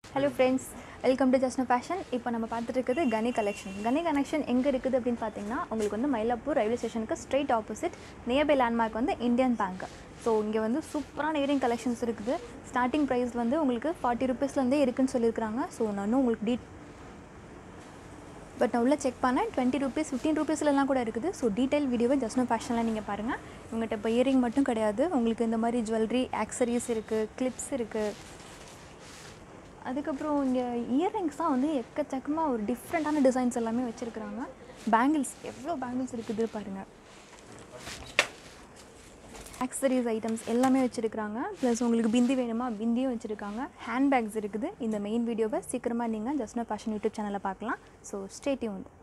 hello friends welcome to Just Fashion இப்போ நம்ம பார்த்துட்டு இருக்குது கனி கலெக்ஷன் கனி கனெக்ஷன் எங்கே இருக்குது அப்படின்னு பார்த்தீங்கன்னா உங்களுக்கு வந்து மயிலாப்பூர் ரயில்வே ஸ்டேஷனுக்கு ஸ்ட்ரெயிட் ஆப்போசிட் நியர்பை லேண்ட்மார்க் வந்து இந்தியன் பேங்க் ஸோ இங்கே வந்து சூப்பரான இயரிங் கலெக்ஷன்ஸ் இருக்குது ஸ்டார்டிங் ப்ரைஸ் வந்து உங்களுக்கு ஃபார்ட்டி ருபீஸ்லேருந்தே இருக்குன்னு சொல்லியிருக்காங்க ஸோ நான் இன்னும் உங்களுக்கு டீ பட் நான் உள்ளே செக் பண்ணேன் டுவெண்ட்டி ருபீஸ் ஃபிஃப்டீன் ருபீஸ்லலாம் கூட இருக்குது ஸோ டீட்டெயில் வீடியோவை ஜஸ்ட் ஃபேஷனில் நீங்கள் பாருங்கள் இவங்ககிட்ட இப்போ இயரிங் மட்டும் கிடையாது உங்களுக்கு இந்த மாதிரி ஜுவல்லரி ஆக்சரிஸ் இருக்குது கிளிப்ஸ் இருக்குது அதுக்கப்புறம் இங்கே இயர்ரிங்ஸ் தான் வந்து எக்கச்சக்கமாக ஒரு டிஃப்ரெண்ட்டான டிசைன்ஸ் எல்லாமே வச்சுருக்குறாங்க பேங்கிள்ஸ் எவ்வளோ பேங்கிள்ஸ் இருக்குது பாருங்கள் ஆக்சரிஸ் ஐட்டம்ஸ் எல்லாமே வச்சுருக்காங்க ப்ளஸ் உங்களுக்கு பிந்தி வேணுமா பிந்தியும் வச்சுருக்காங்க ஹேண்ட்பேக்ஸ் இருக்குது இந்த மெயின் வீடியோவை சீக்கிரமாக நீங்கள் ஜஸ்ட் ஃபேஷன் யூடியூப் சேனலில் பார்க்கலாம் ஸோ ஸ்டேட்யூன்